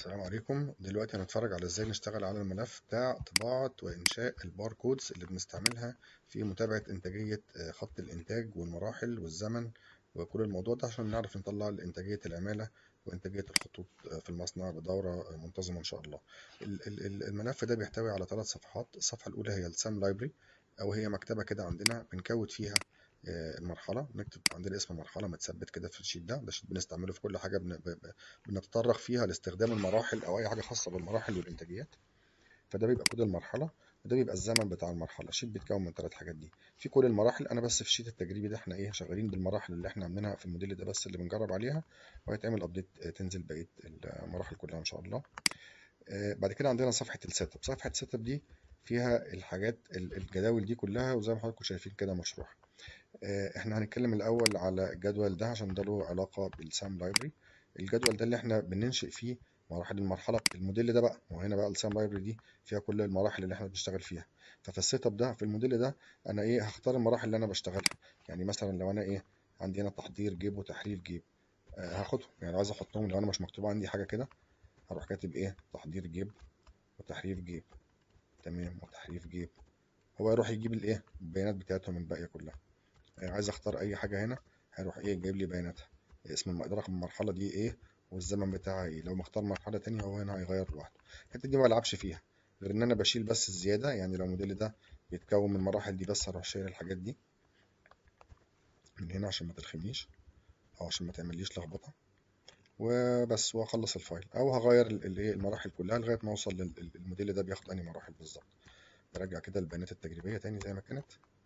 السلام عليكم دلوقتي هنتفرج على ازاي نشتغل على الملف بتاع طباعة وإنشاء الباركودز اللي بنستعملها في متابعة إنتاجية آه، خط الإنتاج والمراحل والزمن وكل الموضوع ده عشان نعرف نطلع إنتاجية العمالة وإنتاجية الخطوط آه، في المصنع بدورة آه، منتظمة إن شاء الله ال- ال- ال- الملف ده بيحتوي على ثلاث صفحات الصفحة الأولى هي السام لايبرري أو هي مكتبة كده عندنا بنكود فيها آه، المرحلة نكتب عندنا اسم المرحلة متثبت كده في الشيت ده ده شيت بنستعمله في كل حاجة بن... ب... ب- بنتطرق فيها لاستخدام المراحل أو أي حاجة خاصة بالمراحل والإنتاجيات فده بيبقى كود المرحلة وده بيبقى الزمن بتاع المرحلة الشيت بيتكون من ثلاث حاجات دي في كل المراحل أنا بس في الشيت التجريبي ده احنا إيه شغالين بالمراحل اللي احنا عاملينها في الموديل ده بس اللي بنجرب عليها وهيتعمل أبديت تنزل بقية المراحل كلها إن شاء الله آه، بعد كده عندنا صفحة السيت اب صفحة السيت اب دي فيها الحاجات ال- الجداول دي كلها وزي ما حضراتكم شايفين كده مشروحة آه، احنا هنتكلم الاول على الجدول ده عشان ده له علاقه بالسام لايبرري الجدول ده اللي احنا بننشئ فيه مراحل المرحله الموديل ده بقى وهنا بقى السام لايبرري دي فيها كل المراحل اللي احنا بنشتغل فيها ففي السيت اب ده في الموديل ده انا ايه هختار المراحل اللي انا بشتغلها يعني مثلا لو انا ايه عندي هنا تحضير جيب وتحرير جيب آه هاخدهم يعني لو عايز احطهم لو انا مش مكتوب عندي حاجه كده هروح كاتب ايه تحضير جيب وتحرير جيب تمام وتحرير جيب هو يروح يجيب الايه البيانات بتاعتهم الباقيه كلها آه، عايز اختار اي حاجه هنا هيروح ايه جايب لي بياناتها اسم الم- رقم المرحله دي ايه والزمن بتاعها ايه لو مختار مرحله تانية هو هنا هيغير لوحده الحته دي ما بلعبش فيها غير ان انا بشيل بس الزياده يعني لو الموديل ده بيتكون من المراحل دي بس هروح شايل الحاجات دي من هنا عشان ما تلخمنيش او عشان ما تعمليش لخبطه وبس واخلص الفايل او هغير ال- الايه المراحل كلها لغايه ما اوصل للموديل ده بياخد انهي مراحل بالظبط برجع كده البيانات التجريبيه تاني زي ما كانت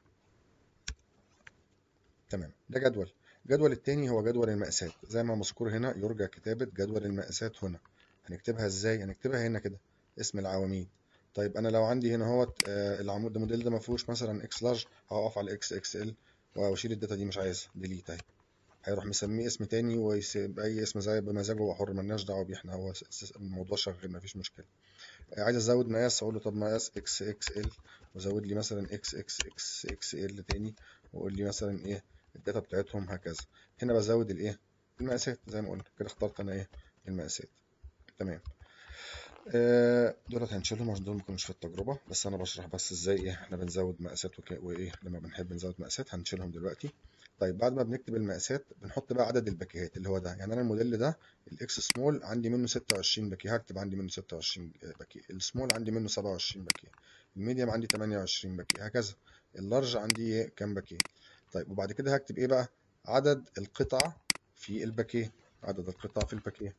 تمام ده جدول الجدول التاني هو جدول المقاسات زي ما مذكور هنا يرجى كتابة جدول المقاسات هنا هنكتبها ازاي هنكتبها هنا كده اسم العواميد طيب انا لو عندي هنا هوت آه، العمود الموديل ده ما فيهوش مثلا اكس لارج هقف على اكس اكس ال واشيل الداتا دي مش عايزها ديليت اهي هيروح مسميه اسم تاني ويسيب اي اسم زي بمزاجه هو حر ملناش دعوه بيه احنا هو س- س- الموضوع شغال مفيش مشكله آه، عايز ازود مقاس اقول له طب مقاس اكس اكس ال وزود لي مثلا اكس اكس اكس اكس ال تاني واقول لي مثلا ايه الداتا بتاعتهم هكذا هنا بزود الايه المقاسات زي ما قلنا كده اخترت انا ايه المقاسات تمام آه، دولت هنشيلهم عشان دول ما كانوش في التجربه بس انا بشرح بس ازاي ايه احنا بنزود مقاسات وك- وايه لما بنحب نزود مقاسات هنشيلهم دلوقتي طيب بعد ما بنكتب المقاسات بنحط بقى عدد الباكيهات اللي هو ده يعني انا الموديل ده الاكس سمول عندي منه 26 باكيه هكتب عندي منه 26 باكيه السمول عندي منه 27 باكيه الميديوم عندي 28 باكيه هكذا اللارج عندي ايه كام باكيه طيب وبعد كده هكتب ايه بقى عدد القطع في الباكيه عدد القطع في الباكيه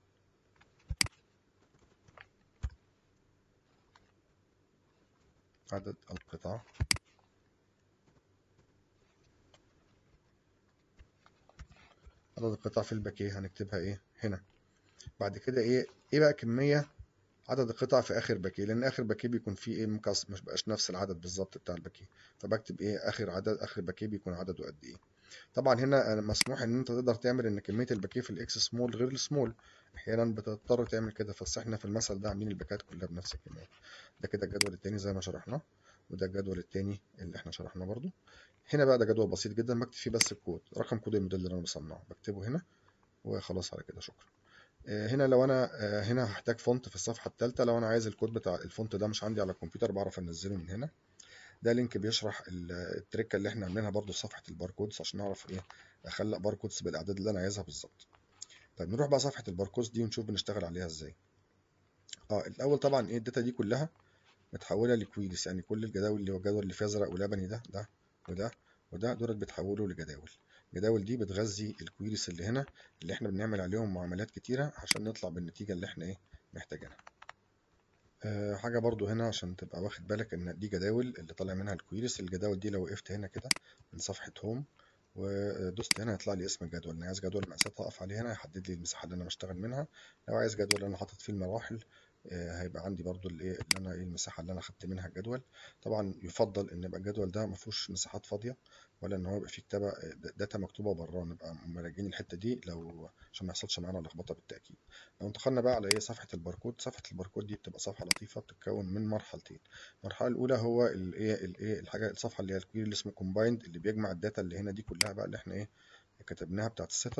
عدد القطع عدد القطع في الباكيه هنكتبها ايه هنا بعد كده ايه ايه بقى كمية عدد القطع في اخر باكيه لان اخر باكيه بيكون فيه ايه مكس مش بقاش نفس العدد بالظبط بتاع الباكيه فبكتب ايه اخر عدد اخر باكيه بيكون عدده قد ايه طبعا هنا أنا مسموح ان انت تقدر تعمل ان كميه الباكيه في الاكس سمول غير السمول احيانا بتضطر تعمل كده بس احنا في المثل ده عاملين الباكات كلها بنفس الكميه ده كده الجدول التاني زي ما شرحناه وده الجدول التاني اللي احنا شرحناه برضو هنا بقى ده جدول بسيط جدا بكتب فيه بس الكود رقم كود الموديل اللي انا بصنعه بكتبه هنا وخلاص على كده شكرا آه، هنا لو انا آه، هنا هحتاج فونت في الصفحه الثالثه لو انا عايز الكود بتاع الفونت ده مش عندي على الكمبيوتر بعرف انزله من هنا ده لينك بيشرح ال- التركه اللي احنا عاملينها برضو في صفحه الباركودز عشان نعرف ايه اخلق باركودز بالاعداد اللي انا عايزها بالظبط طيب نروح بقى صفحه الباركودز دي ونشوف بنشتغل عليها ازاي اه الاول طبعا ايه الداتا دي كلها متحوله لكويريز يعني كل الجداول اللي هو الجدول اللي فيه ازرق ولبني ده ده وده وده دول بيتحولوا لجداول الجداول دي بتغذي الكويريز اللي هنا اللي احنا بنعمل عليهم معاملات كتيره عشان نطلع بالنتيجه اللي احنا ايه محتاجينها أه حاجة برضو هنا عشان تبقى واخد بالك ان دي جداول اللي طالع منها الكويريز الجداول دي لو وقفت هنا كده من صفحة هوم ودوست هنا هيطلع لي اسم الجدول انا عايز جدول مقاسات هقف عليه هنا يحدد لي المساحة اللي انا بشتغل منها لو عايز جدول انا حاطط فيه المراحل آه، هيبقى عندي برضو الايه اللي انا ايه المساحة اللي انا خدت منها الجدول طبعا يفضل ان يبقى الجدول ده ما فيهوش مساحات فاضية ولا ان هو يبقى فيه كتابة آه، داتا مكتوبة براه نبقى مراجعين الحتة دي لو عشان ما يحصلش معانا لخبطة بالتأكيد لو انتقلنا بقى على ايه صفحة الباركود صفحة الباركود دي بتبقى صفحة لطيفة بتتكون من مرحلتين المرحلة الأولى هو الايه الايه الحاجة الصفحة اللي هي الكويري اللي اسمه كومبايند اللي بيجمع الداتا اللي هنا دي كلها بقى اللي احنا ايه كتبناها بتاعت السيت اب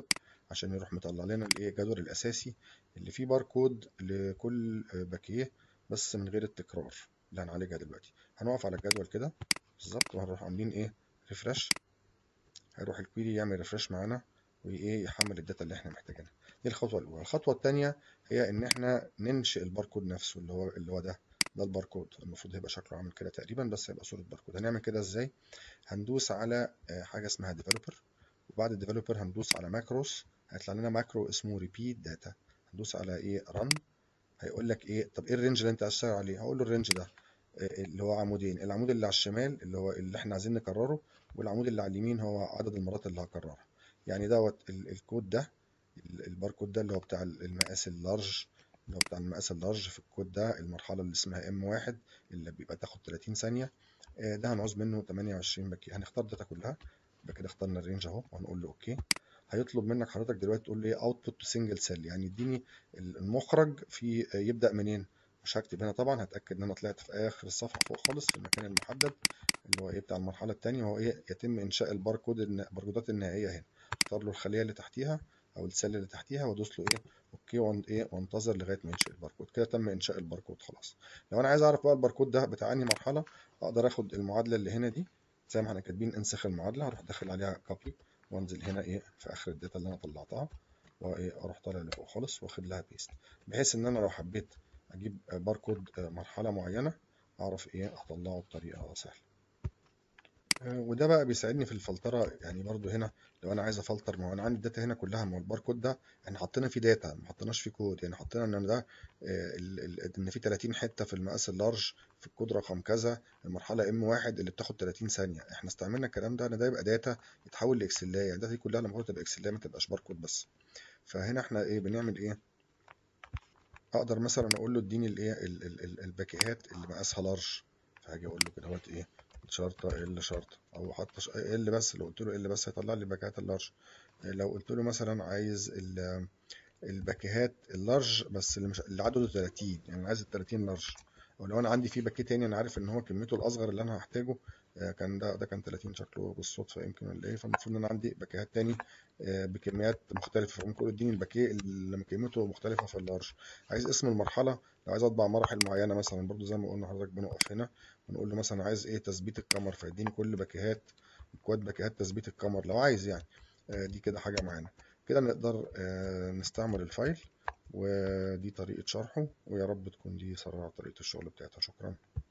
عشان يروح مطلع لنا الايه الجدول الاساسي اللي فيه باركود لكل باكيه بس من غير التكرار اللي هنعالجها دلوقتي هنقف على الجدول كده بالظبط وهنروح عاملين ايه ريفرش هيروح الكويري يعمل ريفرش معانا وايه يحمل الداتا اللي احنا محتاجينها دي الخطوه الاولى الخطوه الثانيه هي ان احنا ننشئ الباركود نفسه اللي هو اللي هو ده ده الباركود المفروض هيبقى شكله عامل كده تقريبا بس هيبقى صوره باركود هنعمل كده ازاي هندوس على حاجه اسمها ديفلوبر وبعد الديفلوبر هندوس على ماكروس هيطلع لنا ماكرو اسمه ريبيت داتا هندوس على ايه رن هيقول لك ايه طب ايه الرينج اللي انت عايز تشتغل عليه هقول له الرينج ده اللي هو عمودين العمود اللي على الشمال اللي هو اللي احنا عايزين نكرره والعمود اللي على اليمين هو عدد المرات اللي هكررها يعني دوت الكود ده الباركود ده اللي هو بتاع المقاس اللارج اللي هو بتاع المقاس اللارج في الكود ده المرحله اللي اسمها ام واحد اللي بيبقى تاخد 30 ثانيه ده هنعوز منه 28 باكيه هنختار الداتا كلها يبقى كده اخترنا الرينج اهو وهنقول له اوكي هيطلب منك حضرتك دلوقتي تقول له ايه اوتبوت تو سنجل سيل يعني اديني المخرج في يبدا منين مش هكتب هنا طبعا هتاكد ان انا طلعت في اخر الصفحه فوق خالص في المكان المحدد اللي هو ايه بتاع المرحله الثانيه وهو ايه يتم انشاء الباركود الباركودات النهائيه هنا اختار له الخليه اللي تحتيها او السله اللي تحتيها وادوس له ايه اوكي وان ايه وانتظر لغايه ما ينشئ الباركود كده تم انشاء الباركود خلاص لو انا عايز اعرف بقى الباركود ده بتاع انهي مرحله اقدر اخد المعادله اللي هنا دي زي ما احنا كاتبين انسخ المعادله هروح داخل عليها كوبي وانزل هنا ايه في اخر الداتا اللي انا طلعتها وايه اروح طالع لفوق خالص واخد لها بيست بحيث ان انا لو حبيت اجيب باركود مرحله معينه اعرف ايه اطلعه بطريقه سهله وده بقى بيساعدني في الفلتره يعني برضو هنا لو انا عايز افلتر ما هو انا عندي الداتا هنا كلها ما هو الباركود ده احنا حطينا فيه داتا ما حطيناش فيه كود يعني حطينا ان ده ان في 30 حته في المقاس اللارج في الكود رقم كذا المرحله ام واحد اللي بتاخد 30 ثانيه احنا استعملنا الكلام ده ان ده يبقى داتا يتحول لاكسلايه يعني الداتا دي كلها لما تبقى اكسلايه ما تبقاش باركود بس فهنا احنا ايه بنعمل ايه اقدر مثلا اقول له اديني الايه الباكيهات اللي مقاسها لارج فهاجي اقول له كده اهوت ايه شرطة ال شرطة أو حتى ال بس لو قلت له ال بس هيطلع لي باكيهات اللارج لو قلت له مثلا عايز الباكيهات اللارج بس اللي, مش... اللي عدده 30 يعني عايز ال 30 لارج أو لو أنا عندي فيه باكيه تاني أنا عارف إن هو كميته الأصغر اللي أنا هحتاجه كان ده ده كان 30 شكله بالصدفة يمكن ولا إيه فالمفروض إن أنا عندي باكيهات تاني بكميات مختلفة فممكن اديني الباكيه اللي كميته مختلفة في اللارج عايز اسم المرحلة لو عايز اطبع مراحل معينة مثلا برضو زي ما قلنا حضرتك بنقف هنا ونقول له مثلا عايز ايه تثبيت القمر فيديني كل باكيهات كواد باكيهات تثبيت القمر لو عايز يعني دي كده حاجة معانا كده نقدر نستعمل الفايل ودي طريقة شرحه ويا رب تكون دي سرعت طريقة الشغل بتاعتها شكرا